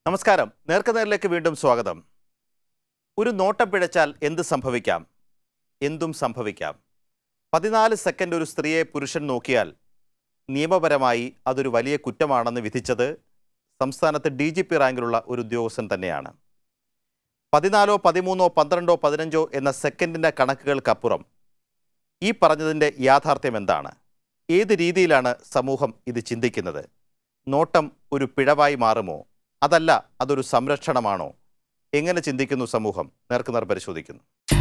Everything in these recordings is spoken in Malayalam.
നമസ്കാരം നേർക്കുനേരിലേക്ക് വീണ്ടും സ്വാഗതം ഒരു നോട്ടം പിഴച്ചാൽ എന്ത് സംഭവിക്കാം എന്തും സംഭവിക്കാം പതിനാല് സെക്കൻഡ് ഒരു സ്ത്രീയെ പുരുഷൻ നോക്കിയാൽ നിയമപരമായി അതൊരു വലിയ കുറ്റമാണെന്ന് വിധിച്ചത് സംസ്ഥാനത്ത് ഡി ജി പി റാങ്കിലുള്ള ഒരു ഉദ്യോഗസ്ഥൻ തന്നെയാണ് പതിനാലോ പതിമൂന്നോ പന്ത്രണ്ടോ പതിനഞ്ചോ എന്ന സെക്കൻഡിൻ്റെ കണക്കുകൾക്കപ്പുറം ഈ പറഞ്ഞതിൻ്റെ യാഥാർത്ഥ്യം എന്താണ് ഏത് രീതിയിലാണ് സമൂഹം ഇത് ചിന്തിക്കുന്നത് നോട്ടം ഒരു പിഴവായി മാറുമോ അതല്ല അതൊരു സംരക്ഷണമാണോ എങ്ങനെ ചിന്തിക്കുന്നു സമൂഹം നേർക്കുനേർ പരിശോധിക്കുന്നു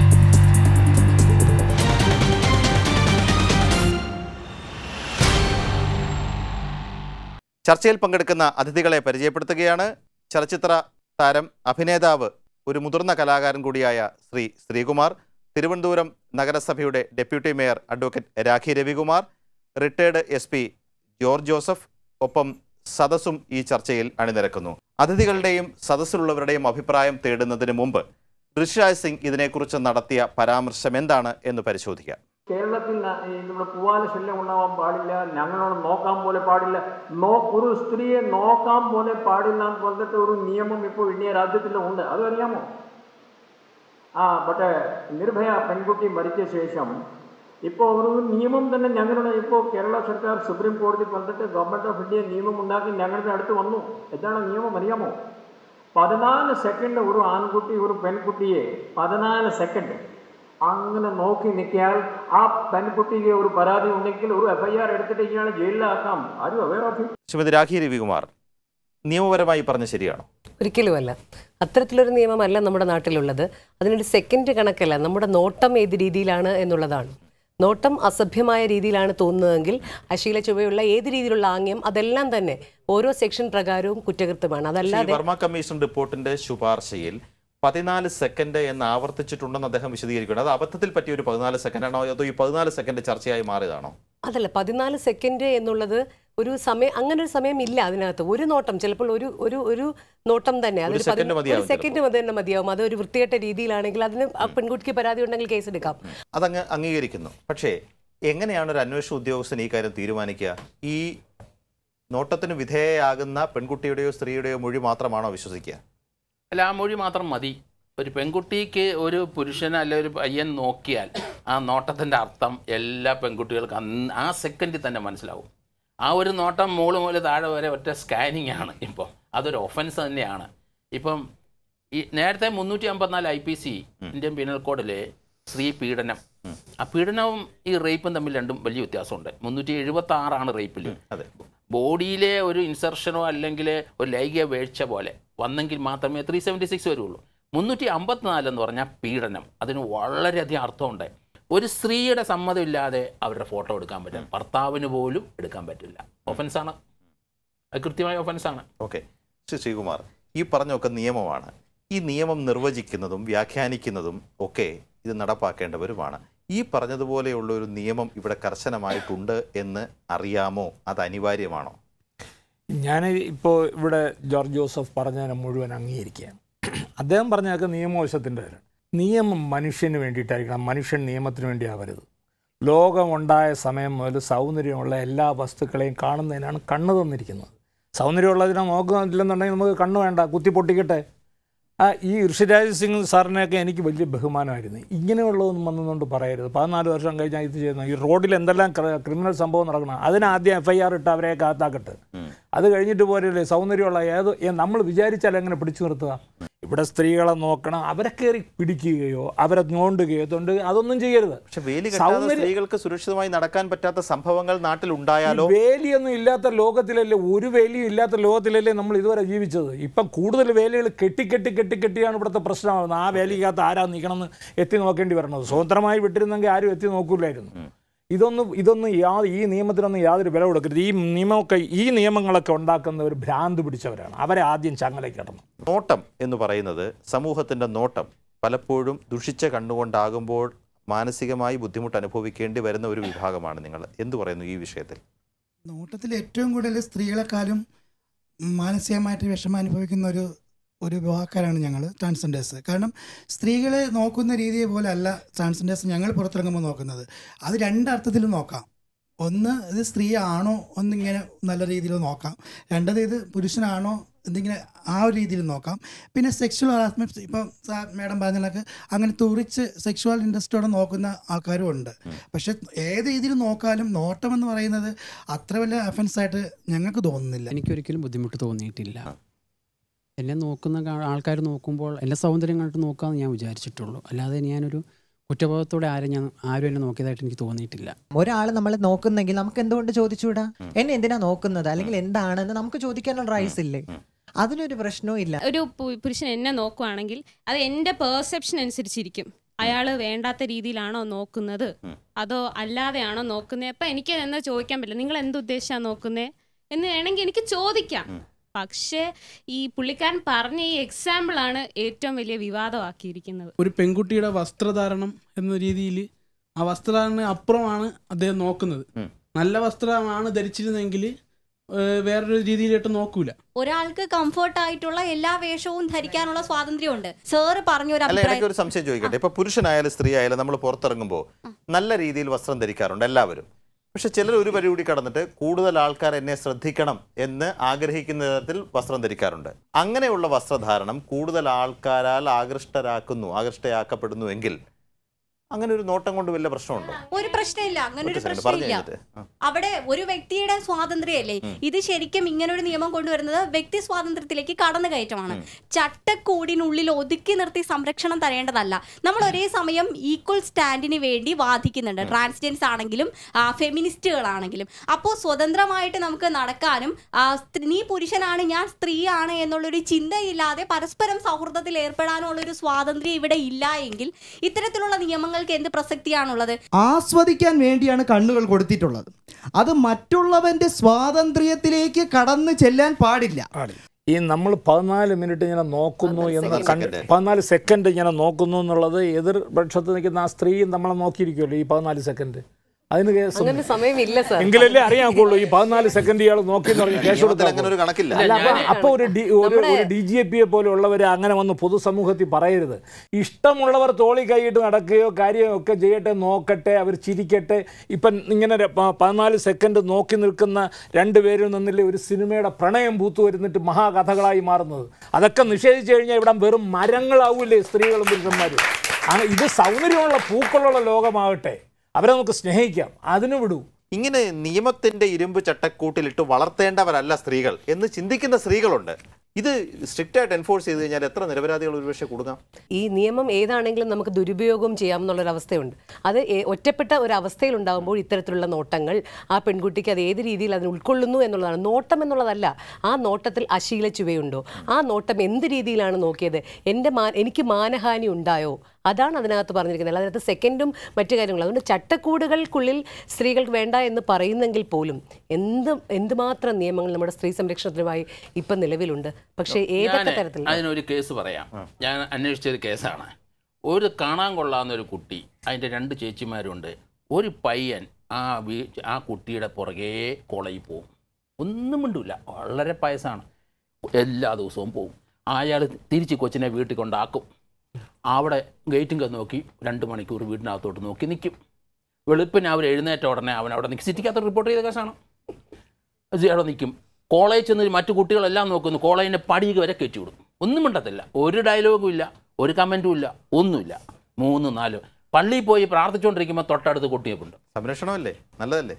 ചർച്ചയിൽ പങ്കെടുക്കുന്ന അതിഥികളെ പരിചയപ്പെടുത്തുകയാണ് ചലച്ചിത്ര താരം അഭിനേതാവ് ഒരു മുതിർന്ന കലാകാരൻ കൂടിയായ ശ്രീ ശ്രീകുമാർ തിരുവനന്തപുരം നഗരസഭയുടെ deputy mayor advocate Rakhi Ravikumar retired S P George Joseph ഒപ്പം സദസ്സും ഈ ചർച്ചയിൽ അണിനിരക്കുന്നു അതിഥികളുടെയും സദസ്സിലുള്ളവരുടെയും അഭിപ്രായം തേടുന്നതിന് മുമ്പ് ഋഷിരാജ് സിംഗ് ഇതിനെക്കുറിച്ച് നടത്തിയ പരാമർശം എന്താണ് എന്ന് പരിശോധിക്കാം കേരളത്തിൽ ന- ഈ നമ്മുടെ പൂവാല ശല്യം ഉണ്ടാവാൻ പാടില്ല ഞങ്ങളോട് നോക്കാൻ പോലെ പാടില്ല നോ ഒരു സ്ത്രീയെ നോക്കാൻ പോലെ പാടില്ല എന്ന് പറഞ്ഞിട്ട് ഒരു നിയമം ഇപ്പോൾ ഇന്ത്യ രാജ്യത്തിൽ ഉണ്ട് അത് അറിയാമോ ആ പക്ഷേ നിർഭയ പെൺകുട്ടി മരിച്ച ശേഷം ഇപ്പോൾ ഒരു നിയമം തന്നെ ഞങ്ങളുടെ ഇപ്പോൾ കേരള സർക്കാർ സുപ്രീം കോടതി പറഞ്ഞിട്ട് ഗവൺമെൻറ് ഓഫ് ഇന്ത്യ നിയമം ഉണ്ടാക്കി ഞങ്ങളുടെ അടുത്ത് വന്നു എന്താണ് നിയമം അറിയാമോ പതിനാല് സെക്കൻഡ് ഒരു ആൺകുട്ടി ഒരു പെൺകുട്ടിയെ പതിനാല് സെക്കൻഡ് അങ്ങനെ നോക്കി നിൽക്കിയാൽ ആ പെൺകുട്ടിക്ക് ഒരു പരാതി ഉണ്ടെങ്കിൽ ഒരു എഫ് ഐ ആർ എടുത്തിട്ട് ഇയാളെ ജയിലിലാക്കാം ആരും അവയർ ഓഫ് ശ്രീമതി രാഖി രവികുമാർ നിയമപരമായി പറഞ്ഞ ശരിയാണോ ഒരിക്കലുമല്ല അത്തരത്തിലൊരു നിയമമല്ല നമ്മുടെ നാട്ടിലുള്ളത് അതിനൊരു സെക്കൻഡ് കണക്കല്ല നമ്മുടെ നോട്ടം ഏത് രീതിയിലാണ് എന്നുള്ളതാണ് നോട്ടം അസഭ്യമായ രീതിയിലാണ് തോന്നുന്നതെങ്കിൽ അശീല ചുവയുള്ള ഏത് രീതിയിലുള്ള ആംഗ്യം അതെല്ലാം തന്നെ ഓരോ സെക്ഷൻ പ്രകാരവും കുറ്റകൃത്യമാണ് പക്ഷേ ഈ അതല്ലാതെ വർമ്മ കമ്മീഷൻ റിപ്പോർട്ടിന്റെ ശുപാർശയിൽ പതിനാല് സെക്കൻഡ് എന്ന് ആവർത്തിച്ചിട്ടുണ്ടെന്ന് അദ്ദേഹം വിശദീകരിക്കുന്നത് അത് അബദ്ധത്തിൽ പറ്റിയ ഒരു പതിനാല് സെക്കൻഡ് ആണോ അതോ ഈ പതിനാല് സെക്കൻഡ് ചർച്ചയായി മാറിയതാണോ അതല്ല പതിനാല് സെക്കൻഡ് എന്നുള്ളത് ഒരു സമയം അങ്ങനെ ഒരു സമയം ഇല്ല അതിനകത്ത് ഒരു നോട്ടം ചിലപ്പോൾ ഒരു ഒരു ഒരു നോട്ടം തന്നെ ഒരു അതൊരു second പതിന- മതിയാവും ഒരു സെക്കൻഡ് മതി തന്നെ മതിയാവും അത് ഒരു വൃത്തികെട്ട രീതിയിലാണെങ്കിൽ അതിന് ആ പെൺകുട്ടിക്ക് പരാതി ഉണ്ടെങ്കിൽ കേസെടുക്കാം അതങ്ങ് അംഗീകരിക്കുന്നു പക്ഷേ എങ്ങനെയാണ് ഒരു അന്വേഷണ ഉദ്യോഗസ്ഥൻ ഈ കാര്യം തീരുമാനിക്കുക ഈ നോട്ടത്തിന് വിധേയയാകുന്ന പെൺകുട്ടിയുടെയോ സ്ത്രീയുടെയോ മൊഴി മാത്രമാണോ വിശ്വസിക്കുക അല്ല ആ മൊഴി മാത്രം മതി ഒരു പെൺകുട്ടിക്ക് ഒരു പുരുഷനെ അല്ലെ ഒരു പയ്യൻ നോക്കിയാൽ ആ നോട്ടത്തിൻ്റെ അർത്ഥം എല്ലാ പെൺകുട്ടികൾക്കും അന്ന് ആ സെക്കൻഡിൽ തന്നെ മനസ്സിലാവും ആ ഒരു നോട്ടം മോള് മുതൽ താഴെ വരെ ഒറ്റ സ്കാനിങ് ആണ് ഇപ്പം അതൊരു ഒഫൻസ് തന്നെയാണ് ഇപ്പം ഈ നേരത്തെ മുന്നൂറ്റി അമ്പത്തിനാല് I P C Indian penal കോഡിലെ സ്ത്രീ പീഡനം ആ പീഡനവും ഈ റേപ്പും തമ്മിൽ രണ്ടും വലിയ വ്യത്യാസമുണ്ട് മുന്നൂറ്റി എഴുപത്തി ആറാണ് റേപ്പിൽ അതെ ബോഡിയിലെ ഒരു ഇൻസർഷനോ അല്ലെങ്കിൽ ഒരു ലൈംഗിക വീഴ്ച പോലെ വന്നെങ്കിൽ മാത്രമേ ത്രീ സെവൻറ്റി സിക്സ് വരുള്ളൂ മുന്നൂറ്റി അമ്പത്തിനാല് എന്ന് പറഞ്ഞാൽ പീഡനം അതിന് വളരെയധികം അർത്ഥമുണ്ട് ഒരു സ്ത്രീയുടെ സമ്മതമില്ലാതെ അവരുടെ ഫോട്ടോ എടുക്കാൻ പറ്റില്ല ഭർത്താവിന് പോലും എടുക്കാൻ പറ്റില്ല ഒഫൻസാണ് അത് കൃത്യമായ ഒഫൻസാണ് ഓക്കെ ശ്രീ ശ്രീകുമാർ ഈ പറഞ്ഞൊക്കെ നിയമമാണ് ഈ നിയമം നിർവചിക്കുന്നതും വ്യാഖ്യാനിക്കുന്നതും ഒക്കെ ഇത് നടപ്പാക്കേണ്ടവരുമാണ് ഈ പറഞ്ഞതുപോലെയുള്ള ഒരു നിയമം ഇവിടെ കർശനമായിട്ടുണ്ട് എന്ന് അറിയാമോ അത് അനിവാര്യമാണോ ഞാൻ ഇപ്പോൾ ഇവിടെ ജോർജ് ജോസഫ് പറഞ്ഞതിനെ മുഴുവൻ അംഗീകരിക്കുകയാണ് അദ്ദേഹം പറഞ്ഞതൊക്കെ നിയമവശത്തിൻ്റെ കാര്യമാണ് നിയമം മനുഷ്യന് വേണ്ടിയിട്ടായിരിക്കണം മനുഷ്യൻ നിയമത്തിന് വേണ്ടി ആവരുത് ലോകമുണ്ടായ സമയം മുതൽ സൗന്ദര്യമുള്ള എല്ലാ വസ്തുക്കളെയും കാണുന്നതിനാണ് കണ്ണ് തന്നിരിക്കുന്നത് സൗന്ദര്യമുള്ളതിനെ നോക്കുന്നില്ലെന്നുണ്ടെങ്കിൽ നമുക്ക് കണ്ണ് വേണ്ട കുത്തി പൊട്ടിക്കട്ടെ ആ ഈ ഋഷിരാജ് സിംഗ് സാറിനെയൊക്കെ എനിക്ക് വലിയ ബഹുമാനമായിരുന്നു ഇങ്ങനെയുള്ളതൊന്നും വന്നുകൊണ്ട് പറയരുത് പതിനാല് വർഷം കഴിഞ്ഞാൽ ഇത് ചെയ്യുന്ന ഈ റോഡിൽ എന്തെല്ലാം ക്ര- ക്രിമിനൽ സംഭവം നടക്കണം അതിനാദ്യം എഫ് ഐ ആർ ഇട്ട് അവരെ കാത്താക്കട്ടെ അത് കഴിഞ്ഞിട്ട് പോരല്ലേ സൗന്ദര്യമുള്ള ഏത് ഏ- നമ്മൾ വിചാരിച്ചാൽ എങ്ങനെ പിടിച്ചു നിർത്തുക ഇവിടെ സ്ത്രീകളെ നോക്കണം അവരെ കയറി പിടിക്കുകയോ അവരെ ഞോണ്ടുകയോ തൊണ്ട് അതൊന്നും ചെയ്യരുത് പക്ഷെ വേലി കെട്ടാതെ സൗന്ദര്യ- സ്ത്രീകൾക്ക് സുരക്ഷിതമായി നടക്കാൻ പറ്റാത്ത സംഭവങ്ങൾ നാട്ടിൽ ഉണ്ടായാലോ വേലിയൊന്നും ഇല്ലാത്ത ലോകത്തിലല്ലേ ഒരു വേലിയും ഇല്ലാത്ത ലോകത്തിലല്ലേ നമ്മൾ ഇതുവരെ ജീവിച്ചത് ഇപ്പം കൂടുതൽ വേലികൾ കെട്ടി കെട്ടി കെട്ടി കെട്ടിയാണ് ഇവിടുത്തെ പ്രശ്നമാകുന്നത് ആ വേലിക്കകത്ത് ആരാ നിൽക്കണമെന്ന് എത്തി നോക്കേണ്ടി വരണത് സ്വതന്ത്രമായി വിട്ടിരുന്നെങ്കിൽ ആരും എത്തി നോക്കൂലായിരുന്നു ഇതൊന്നും ഇതൊന്നും യാ ഈ നിയമത്തിനൊന്നും യാതൊരു വില കൊടുക്കരുത് ഈ നിയമമൊക്കെ ഈ നിയമങ്ങളൊക്കെ ഉണ്ടാക്കുന്നവർ ഭ്രാന്ത് പിടിച്ചവരാണ് അവരെ ആദ്യം ചങ്ങലയ്ക്ക് ഇടണം നോട്ടം എന്ന് പറയുന്നത് സമൂഹത്തിൻ്റെ നോട്ടം പലപ്പോഴും ദുഷിച്ച കണ്ണുകൊണ്ടാകുമ്പോൾ മാനസികമായി ബുദ്ധിമുട്ട് അനുഭവിക്കേണ്ടി വരുന്ന ഒരു വിഭാഗമാണ് നിങ്ങൾ എന്തു പറയുന്നു ഈ വിഷയത്തിൽ നോട്ടത്തിൽ ഏറ്റവും കൂടുതൽ സ്ത്രീകളെക്കാളും മാനസികമായിട്ട് വിഷമം അനുഭവിക്കുന്ന ഒരു ഒരു വിഭാഗക്കാരാണ് ഞങ്ങൾ ട്രാൻസ്ജെൻഡേഴ്സ് കാരണം സ്ത്രീകളെ നോക്കുന്ന രീതിയെ പോലെ അല്ല ട്രാൻസ്ജെൻഡേഴ്സ് ഞങ്ങൾ പുറത്തിറങ്ങുമ്പോൾ നോക്കുന്നത് അത് രണ്ടർത്ഥത്തിലും നോക്കാം ഒന്ന് ഇത് സ്ത്രീ ആണോ ഒന്നിങ്ങനെ നല്ല രീതിയിൽ നോക്കാം രണ്ടത് ഇത് പുരുഷനാണോ എന്തെങ്കിലും ആ ഒരു രീതിയിൽ നോക്കാം പിന്നെ സെക്ഷൽ ഹറാസ്മെൻറ്റ് ഇപ്പം സാർ മാഡം പറഞ്ഞ കണക്ക് അങ്ങനെ തുറിച്ച് സെക്ഷുവൽ ഇൻട്രസ്റ്റോടെ നോക്കുന്ന ആൾക്കാരും ഉണ്ട് പക്ഷെ ഏത് രീതിയിൽ നോക്കാലും നോട്ടം എന്ന് പറയുന്നത് അത്ര വലിയ അഫൻസായിട്ട് ഞങ്ങൾക്ക് തോന്നുന്നില്ല എനിക്കൊരിക്കലും ബുദ്ധിമുട്ട് തോന്നിയിട്ടില്ല എന്നെ നോക്കുന്ന ആൾക്കാർ നോക്കുമ്പോൾ എൻ്റെ സൗന്ദര്യം കണ്ടിട്ട് നോക്കാമെന്ന് ഞാൻ വിചാരിച്ചിട്ടുള്ളൂ അല്ലാതെ ഞാനൊരു കുറ്റബോധത്തോടെ ആരും ഞാൻ ആരും എന്നെ നോക്കിയതായിട്ട് എനിക്ക് തോന്നിയിട്ടില്ല ഒരാൾ നമ്മൾ നോക്കുന്നെങ്കിൽ നമുക്ക് എന്തുകൊണ്ട് ചോദിച്ചുകൂടാ എന്നെ എന്തിനാ നോക്കുന്നത് അല്ലെങ്കിൽ എന്താണെന്ന് നമുക്ക് ചോദിക്കാനുള്ള റൈറ്റ്സ് ഇല്ലേ അതിനൊരു പ്രശ്നവും ഇല്ല ഒരു പു- പുരുഷൻ എന്നെ നോക്കുവാണെങ്കിൽ അത് എൻ്റെ പെർസെപ്ഷൻ അനുസരിച്ചിരിക്കും അയാൾ വേണ്ടാത്ത രീതിയിലാണോ നോക്കുന്നത് അതോ അല്ലാതെയാണോ നോക്കുന്നത് അപ്പൊ എനിക്ക് എന്താ ചോദിക്കാൻ പറ്റില്ല നിങ്ങൾ എന്ത് ഉദ്ദേശിച്ചാണ് നോക്കുന്നത് എന്ന് വേണമെങ്കിൽ എനിക്ക് ചോദിക്കാം പക്ഷേ ഈ പുള്ളിക്കാരൻ പറഞ്ഞ ഈ എക്സാമ്പിൾ ആണ് ഏറ്റവും വലിയ വിവാദമാക്കിയിരിക്കുന്നത് ഒരു പെൺകുട്ടിയുടെ വസ്ത്രധാരണം എന്ന രീതിയിൽ ആ വസ്ത്രധാരണ അപ്പുറമാണ് അദ്ദേഹം നോക്കുന്നത് നല്ല വസ്ത്രമാണ് ധരിച്ചിരുന്നെങ്കിൽ ഏഹ്, വേറൊരു രീതിയിലോട്ട് നോക്കൂല ഒരാൾക്ക് കംഫർട്ട് ആയിട്ടുള്ള എല്ലാ വേഷവും ധരിക്കാനുള്ള സ്വാതന്ത്ര്യമുണ്ട് സാറ് പറഞ്ഞ ഒരു അല്ല അഭിപ്രായം എനിക്ക് ഒരു സംശയം ചോദിക്കട്ടെ ഇപ്പൊ പുരുഷനായാലും സ്ത്രീ ആയാലും നമ്മൾ പുറത്തിറങ്ങുമ്പോൾ നല്ല രീതിയിൽ വസ്ത്രം ധരിക്കാറുണ്ട് എല്ലാവരും പക്ഷെ ചിലർ ഒരു പരി കൂടി കടന്നിട്ട് കൂടുതൽ ആൾക്കാർ എന്നെ ശ്രദ്ധിക്കണം എന്ന് ആഗ്രഹിക്കുന്ന തരത്തിൽ വസ്ത്രം ധരിക്കാറുണ്ട് അങ്ങനെയുള്ള വസ്ത്രധാരണം കൂടുതൽ ആൾക്കാരാൽ ആകൃഷ്ടരാക്കുന്നു ആകൃഷ്ടയാക്കപ്പെടുന്നു എങ്കിൽ അങ്ങനെ ഒരു നോട്ടം കൊണ്ട് വല്ല പ്രശ്നമുണ്ടോ ഒരു പ്രശ്നമില്ല അങ്ങനെ ഒരു ഒറ്റ second, പറഞ്ഞു പ്രശ്നമില്ല കഴിഞ്ഞിട്ട്. ആ. അവിടെ ഒരു വ്യക്തിയുടെ സ്വാതന്ത്ര്യമല്ലേ ഇത് ശരിക്കും ഇങ്ങനെ ഒരു നിയമം കൊണ്ടുവരുന്നത് വ്യക്തി സ്വാതന്ത്ര്യത്തിലേക്ക് കടന്നു കയറ്റമാണ് ചട്ടക്കൂടിനുള്ളിൽ ഒതുക്കി നിർത്തി സംരക്ഷണം തരേണ്ടതല്ല നമ്മൾ ഒരേ സമയം ഈക്വൽ സ്റ്റാൻഡിന് വേണ്ടി വാദിക്കുന്നുണ്ട് ട്രാൻസ്ജെൻസ് ആണെങ്കിലും ഫെമിനിസ്റ്റുകളാണെങ്കിലും അപ്പോൾ സ്വതന്ത്രമായിട്ട് നമുക്ക് നടക്കാനും ആ, സ്ത്രീ- നീ പുരുഷനാണ് ഞാൻ സ്ത്രീയാണ് എന്നുള്ളൊരു ചിന്തയില്ലാതെ പരസ്പരം സൗഹൃദത്തിൽ ഏർപ്പെടാനുള്ള ഒരു സ്വാതന്ത്ര്യം ഇവിടെ ഇല്ല എങ്കിൽ ഇത്തരത്തിലുള്ള നിയമങ്ങൾക്ക് എന്ത് പ്രസക്തിയാണുള്ളത് ആസ്വദിക്കാൻ വേണ്ടിയാണ് കണ്ണുകൾ കൊടുത്തിട്ടുള്ളത് അത് മറ്റുള്ളവന്റെ സ്വാതന്ത്ര്യത്തിലേക്ക് കടന്നു ചെല്ലാൻ പാടില്ല ഈ നമ്മൾ പതിനാല് മിനിറ്റ് ഇങ്ങനെ നോക്കുന്നു എന്ന് കണ്ട് പതിനാല് സെക്കൻഡ് ഇങ്ങനെ നോക്കുന്നു എന്നുള്ളത് എതിർ പക്ഷത്ത് നിൽക്കുന്ന ആ സ്ത്രീയും നമ്മളെ നോക്കിയിരിക്കുമല്ലോ ഈ പതിനാല് സെക്കൻഡ് അതിന് കേസ് അങ്ങനെ സമയമില്ല സാർ എങ്കിലല്ലേ അറിയാക്കുള്ളൂ ഈ പതിനാല് സെക്കൻഡ് ഇയാൾ നോക്കി എന്ന് പറഞ്ഞ് കേസ് നിയമത്തിൽ കൊടുത്താൽ അങ്ങനെ ഒരു കണക്കില്ല. അല്ല, അപ്പൊ- ഞാന് അപ്പൊ ഒരു ഡി- ഒരു ഒരു ഡി ജി എ പിയെ പോലുള്ളവർ അങ്ങനെ വന്ന് പൊതുസമൂഹത്തിൽ പറയരുത് ഇഷ്ടമുള്ളവർ തോളി കൈയിട്ട് നടക്കുകയോ കാര്യമോ ഒക്കെ ചെയ്യട്ടെ നോക്കട്ടെ അവർ ചിരിക്കട്ടെ ഇപ്പം ഇങ്ങനെ ര- പ- പതിനാല് സെക്കൻഡ് നോക്കി നിൽക്കുന്ന രണ്ടുപേരിൽ നിന്നില്ലേ ഒരു സിനിമയുടെ പ്രണയം പൂത്തു വരുന്നിട്ട് മഹാകഥകളായി മാറുന്നത് അതൊക്കെ നിഷേധിച്ചു കഴിഞ്ഞാൽ ഇവിടെ വെറും മരങ്ങളാവൂലേ സ്ത്രീകളും പുരുഷന്മാരും അങ്ങനെ ഇത് സൗന്ദര്യമുള്ള പൂക്കളുള്ള ലോകമാകട്ടെ അവരെ നമുക്ക് സ്നേഹിക്കാം അതിന് വിടൂ ഇങ്ങനെ നിയമത്തിന്റെ ഇരുമ്പ് ചട്ടക്കൂട്ടിലിട്ട് വളർത്തേണ്ടവരല്ല സ്ത്രീകൾ എന്ന് ചിന്തിക്കുന്ന സ്ത്രീകളുണ്ട് ഇത് സ്ട്രിക്റ്റ് ആയിട്ട് എൻഫോഴ്സ് ചെയ്ത് കഴിഞ്ഞാൽ എത്ര നിരപരാധികൾ ഒരുപക്ഷെ കൊടുക്കാം ഈ നിയമം ഏതാണെങ്കിലും നമുക്ക് ദുരുപയോഗം ചെയ്യാമെന്നുള്ളൊരവസ്ഥയുണ്ട് അത് ഏ- ഒറ്റപ്പെട്ട ഒരു അവസ്ഥയിൽ ഉണ്ടാകുമ്പോൾ ഇത്തരത്തിലുള്ള നോട്ടങ്ങൾ ആ പെൺകുട്ടിക്ക് അത് ഏത് രീതിയിൽ അതിന് ഉൾക്കൊള്ളുന്നു എന്നുള്ളതാണ് നോട്ടം എന്നുള്ളതല്ല ആ നോട്ടത്തിൽ അശീല ചുവയുണ്ടോ ആ നോട്ടം എന്ത് രീതിയിലാണ് നോക്കിയത് എൻ്റെ മാ എനിക്ക് മാനഹാനി ഉണ്ടായോ അതാണ് അതിനകത്ത് പറഞ്ഞിരിക്കുന്നത് അതിനകത്ത് സെക്കൻഡും മറ്റു കാര്യങ്ങളും അതുകൊണ്ട് ചട്ടക്കൂടുകൾക്കുള്ളിൽ സ്ത്രീകൾക്ക് വേണ്ട എന്ന് പറയുന്നെങ്കിൽ പോലും എന്ത് എന്തുമാത്രം നിയമങ്ങൾ നമ്മുടെ സ്ത്രീ സംരക്ഷണത്തിനുമായി ഇപ്പം നിലവിലുണ്ട് പക്ഷേ ഏതൊക്കെ ഞാന് തരത്തിൽ അതിനൊരു കേസ് പറയാം ഞാൻ അന്വേഷിച്ചൊരു കേസാണ് ഒരു കാണാൻ കൊള്ളാവുന്ന ഒരു കുട്ടി അതിൻ്റെ രണ്ട് ചേച്ചിമാരുണ്ട് ഒരു പയ്യൻ ആ വീ ആ കുട്ടിയുടെ പുറകെ കോളേജിൽ പോവും ഒന്നും മിണ്ടൂല വളരെ പയസാണ് എല്ലാ ദിവസവും പോവും അയാൾ തിരിച്ച് കൊച്ചിനെ വീട്ടിൽ കൊണ്ടാക്കും അവിടെ ഗേറ്റും ഒക്കെ നോക്കി രണ്ട് മണിക്കൂർ വീടിനകത്തോട്ട് നോക്കി നിൽക്കും വെളുപ്പിന് അവർ എഴുന്നേറ്റ ഉടനെ അവൻ അവിടെ നിൽക്കും സിറ്റിക്കകത്ത് റിപ്പോർട്ട് ചെയ്ത കേസാണ് അത് അവിടെ നിൽക്കും കോളേജ് ചെന്ന് മറ്റു കുട്ടികളെല്ലാം നോക്കുന്നു കോളേജിൻ്റെ പടിക വരെ കയറ്റി വിടും ഒന്നും മിണ്ടത്തില്ല ഒരു ഡയലോഗും ഇല്ല ഒരു കമൻറ്റും ഇല്ല ഒന്നുമില്ല മൂന്ന് നാല് പള്ളിയിൽ പോയി പ്രാർത്ഥിച്ചുകൊണ്ടിരിക്കുമ്പോൾ തൊട്ടടുത്ത് കുട്ടിയെപ്പുണ്ട് സംരക്ഷണമല്ലേ നല്ലതല്ലേ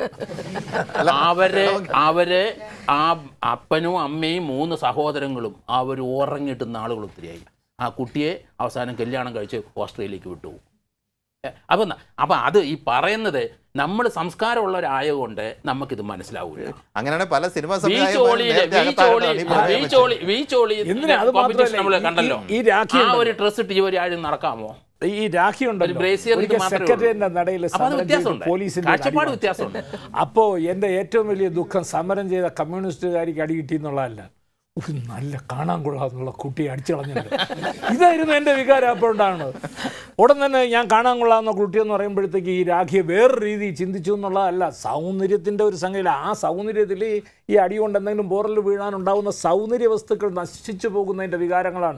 അവര് അവര് ആ അപ്പനും അമ്മയും മൂന്ന് സഹോദരങ്ങളും അവർ ഉറങ്ങിയിട്ട് നാളുകൾ ഒത്തിരിയായി ആ കുട്ടിയെ അവസാനം കല്യാണം കഴിച്ച് ഓസ്ട്രേലിയക്ക് വിട്ടു അപ്പം അപ്പം അത് ഈ പറയുന്നത് നമ്മൾ സംസ്കാരമുള്ളവരായതുകൊണ്ട് നമുക്കിത് മനസ്സിലാവില്ല അങ്ങനെയാണ് പല സിനിമാ വീച്ചോളിയില് വീച്ചോളി വീച്ചോളി വീച്ചോളി എന്തിനാ? അത് കോമ്പറ്റീഷൻ നമ്മൾ മാത്രമല്ല, കണ്ടല്ലോ ഈ- ഈ രാഖി ആ ഉണ്ടല്ലോ. ഒരു ഡ്രസ് ഇട്ട് ഇവർ ആരും നടക്കാമോ ഈ രാഖി ഉണ്ടല്ലോ ഒരു brazier ഇത് ഒരിക്കൽ മാത്രമേ സെക്രട്ടറിയുടെ ഉള്ളൂ. നടയിൽ അപ്പൊ അത് സമരം ചെയ്ത് വ്യത്യാസമുണ്ട്. പോലീസിന്റെ കാഴ്ചപ്പാട് അടി വ്യത്യാസമുണ്ട്. അപ്പോൾ എൻ്റെ ഏറ്റവും വലിയ ദുഃഖം സമരം ചെയ്ത കമ്മ്യൂണിസ്റ്റുകാരിക്ക് അടി കിട്ടി എന്നുള്ളതല്ല ഒരു നല്ല കാണാൻ കൊള്ളാന്നുള്ള കുട്ടിയെ അടിച്ചു കളഞ്ഞത് ഇതായിരുന്നു എൻ്റെ വികാരം അപ്പോഴുണ്ടാണ് ഉടൻ തന്നെ ഞാൻ കാണാൻ കൊള്ളാവുന്ന കുട്ടി എന്ന് പറയുമ്പോഴത്തേക്ക് ഈ രാഖിയെ വേറെ രീതി ചിന്തിച്ചു എന്നുള്ളതല്ല സൗന്ദര്യത്തിൻ്റെ ഒരു സംഖ്യയില്ല ആ സൗന്ദര്യത്തിൽ ഈ അടി കൊണ്ട് എന്തെങ്കിലും പോറൽ വീഴാനുണ്ടാവുന്ന സൗന്ദര്യ വസ്തുക്കൾ നശിച്ചു പോകുന്നതിൻ്റെ വികാരങ്ങളാണ്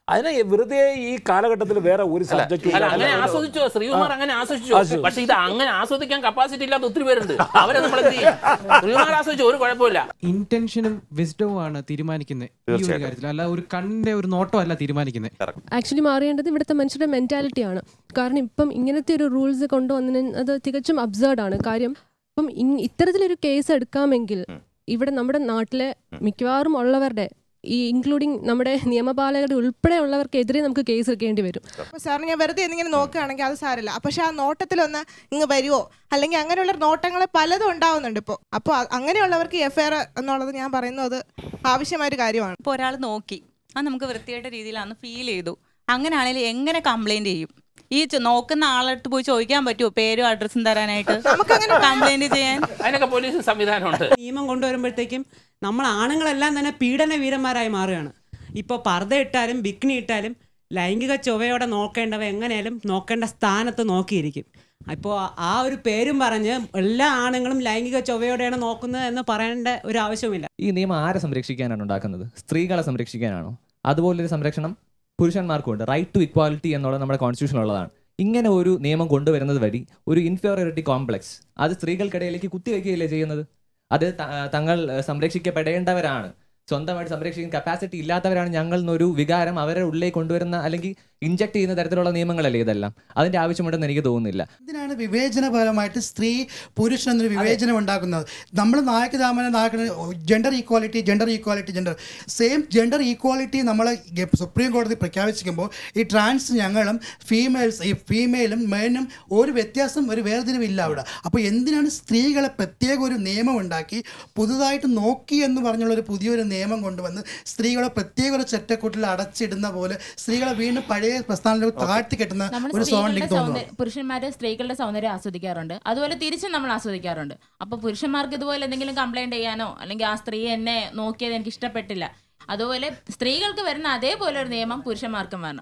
അതിനെ വെറുതെ ഈ കാലഘട്ടത്തിൽ വേറെ ഒരു സബ്ജക്റ്റ് അല്ല അങ്ങനെ ആസ്വദിച്ചോ ശ്രീകുമാർ അങ്ങനെ ആസ്വദിച്ചോ ആസ്വദിച്ചു. പക്ഷെ ഇത് അങ്ങനെ ആസ്വദിക്കാൻ കപ്പാസിറ്റി ഇല്ലാത്ത ഒത്തിരി പേരുണ്ട് അവരെ നമ്മൾ എന്ത് ചെയ്യും ശ്രീകുമാർ ആസ്വദിച്ചു ഒരു കുഴപ്പമില്ല ഇന്റൻഷനും വിസ്ഡവും ആണ് തീരുമാനിക്കുന്നത് ഈ ഒരു തീർച്ചയായിട്ടും. കാര്യത്തിൽ അല്ല ഒരു കണ്ണിന്റെ ഒരു നോട്ടം അല്ല തീരുമാനിക്കുന്നത് ആക്ച്വലി മാറേണ്ടത് ഇവിടുത്തെ മനുഷ്യരുടെ മെൻറ്റാലിറ്റിയാണ് കാരണം ഇപ്പം ഇങ്ങനത്തെ ഒരു റൂൾസ് കൊണ്ടുവന്നതിന് അത് തികച്ചും അബ്സേർഡ് ആണ് കാര്യം ഇപ്പം ഇങ് ഇത്തരത്തിലൊരു കേസ് എടുക്കാമെങ്കിൽ ഇവിടെ നമ്മുടെ നാട്ടിലെ മിക്കവാറും ഉള്ളവരുടെ ഈ ഇൻക്ലൂഡിങ് നമ്മുടെ നിയമപാലകരുടെ ഉൾപ്പെടെ ഉള്ളവർക്കെതിരെ നമുക്ക് കേസ് എടുക്കേണ്ടി വരും അപ്പോൾ സാറിന് ഞാൻ വെറുതെ എന്തെങ്കിലും നോക്കുകയാണെങ്കിൽ അത് സാരമില്ല പക്ഷെ ആ നോട്ടത്തിലൊന്ന് ഇങ്ങ് വരുമോ അല്ലെങ്കിൽ അങ്ങനെയുള്ള നോട്ടങ്ങൾ പലതും ഉണ്ടാവുന്നുണ്ട് ഇപ്പോൾ അപ്പോൾ അങ്ങനെയുള്ളവർക്ക് എഫ് ഐ ആർ എന്നുള്ളത് ഞാൻ പറയുന്നത് അത് ആവശ്യമായ ഒരു കാര്യമാണ് ഇപ്പോൾ ഒരാൾ നോക്കി അത് നമുക്ക് വൃത്തിയായിട്ട രീതിയിലാണെന്ന് ഫീൽ ചെയ്തു അങ്ങനെയാണെങ്കിൽ എങ്ങനെ കംപ്ലൈന്റ് ചെയ്യും ഈ ചോ- നോക്കുന്ന ആളടുത്ത് പോയി ചോദിക്കാൻ പറ്റുമോ പേരും അഡ്രസ്സും തരാനായിട്ട് കംപ്ലൈന്റ് ചെയ്യാൻ അതിനൊക്കെ പോലീസ് സംവിധാനമുണ്ട് നിയമം കൊണ്ടുവരുമ്പോഴത്തേക്കും നമ്മൾ ആണുങ്ങളെല്ലാം തന്നെ പീഡന വീരന്മാരായി മാറുകയാണ് ഇപ്പോൾ പർദ്ദ ഇട്ടാലും ബിക്നി ഇട്ടാലും ലൈംഗിക ചൊവ്വയോടെ നോക്കേണ്ടവ എങ്ങനെയാലും നോക്കേണ്ട സ്ഥാനത്ത് നോക്കിയിരിക്കും ഇപ്പോൾ ആ ഒരു പേരും പറഞ്ഞ് എല്ലാ ആണുങ്ങളും ലൈംഗിക ചൊവ്വയോടെയാണ് നോക്കുന്നത് എന്ന് പറയേണ്ട ഒരു ആവശ്യവുമില്ല ഈ നിയമം ആരെ സംരക്ഷിക്കാനാണ് ഉണ്ടാക്കുന്നത് സ്ത്രീകളെ സംരക്ഷിക്കാനാണോ അതുപോലൊരു സംരക്ഷണം പുരുഷന്മാർക്കും ഉണ്ട് റൈറ്റ് ടു ഇക്വാലിറ്റി എന്നുള്ളത് നമ്മുടെ കോൺസ്റ്റിറ്റ്യൂഷൻ ഉള്ളതാണ് ഇങ്ങനെ ഒരു നിയമം കൊണ്ടുവരുന്നത് വഴി ഒരു ഇൻഫീരിയോറിറ്റി കോംപ്ലക്സ് അത് സ്ത്രീകൾക്കിടയിലേക്ക് കുത്തിവെക്കുകയല്ലേ ചെയ്യുന്നത് അത് ത- തങ്ങൾ ഏഹ്, സംരക്ഷിക്കപ്പെടേണ്ടവരാണ് സ്വന്തമായിട്ട് സംരക്ഷിക്കാൻ കപ്പാസിറ്റി ഇല്ലാത്തവരാണ് ഞങ്ങൾ എന്നൊരു വികാരം അവരുടെ ഉള്ളിലേക്ക് കൊണ്ടുവരുന്ന അല്ലെങ്കിൽ ഇഞ്ചക്ട് ചെയ്യുന്ന തരത്തിലുള്ള നിയമങ്ങളല്ലേ ഇതെല്ലാം അതിന്റെ ആവശ്യമുണ്ടെന്ന് എനിക്ക് തോന്നുന്നില്ല എന്തിനാണ് വിവേചനപരമായിട്ട് സ്ത്രീ പുരുഷൻ എന്നൊരു വിവേചനം ഉണ്ടാക്കുന്നത് നമ്മൾ നായകദാമനെ നായക gender equality gender equality gender same gender equality നമ്മൾ സുപ്രീം കോടതി പ്രഖ്യാപിച്ചിരിക്കുമ്പോൾ ഈ ട്രാൻസ് ഞങ്ങളും ഫീമെയിൽസ് ഈ ഫീമെയിലും മെയിനും ഒരു വ്യത്യാസം ഒരു വേർതിരിവില്ല അവിടെ അപ്പോൾ എന്തിനാണ് സ്ത്രീകളെ പ്രത്യേക ഒരു നിയമം ഉണ്ടാക്കി പുതുതായിട്ട് നോക്കി എന്ന് പറഞ്ഞുള്ള ഒരു പുതിയൊരു നിയമം കൊണ്ടുവന്ന് സ്ത്രീകളെ പ്രത്യേക ഒരു ചെറ്റക്കൂട്ടിൽ അടച്ചിടുന്ന പോലെ സ്ത്രീകളെ വീണ്ടും പഴയ പ്രസ്ഥാനത്തിലേക്ക് താഴ്ത്തി കെട്ടുന്ന നമ്മൾ ഒരു സോൺ സ്ത്രീകളുടെ എനിക്ക് തോന്നുന്നു സൗന്ദര്യം പുരുഷന്മാര് സ്ത്രീകളുടെ സൗന്ദര്യം ആസ്വദിക്കാറുണ്ട് അതുപോലെ തിരിച്ചും നമ്മൾ ആസ്വദിക്കാറുണ്ട് അപ്പൊ പുരുഷന്മാർക്ക് ഇതുപോലെ എന്തെങ്കിലും കംപ്ലൈന്റ് ചെയ്യാനോ അല്ലെങ്കിൽ ആ സ്ത്രീ എന്നെ നോക്കിയത് എനിക്ക് ഇഷ്ടപ്പെട്ടില്ല അതുപോലെ സ്ത്രീകൾക്ക് വരുന്ന അതേപോലെ ഒരു നിയമം പുരുഷന്മാർക്കും വേണം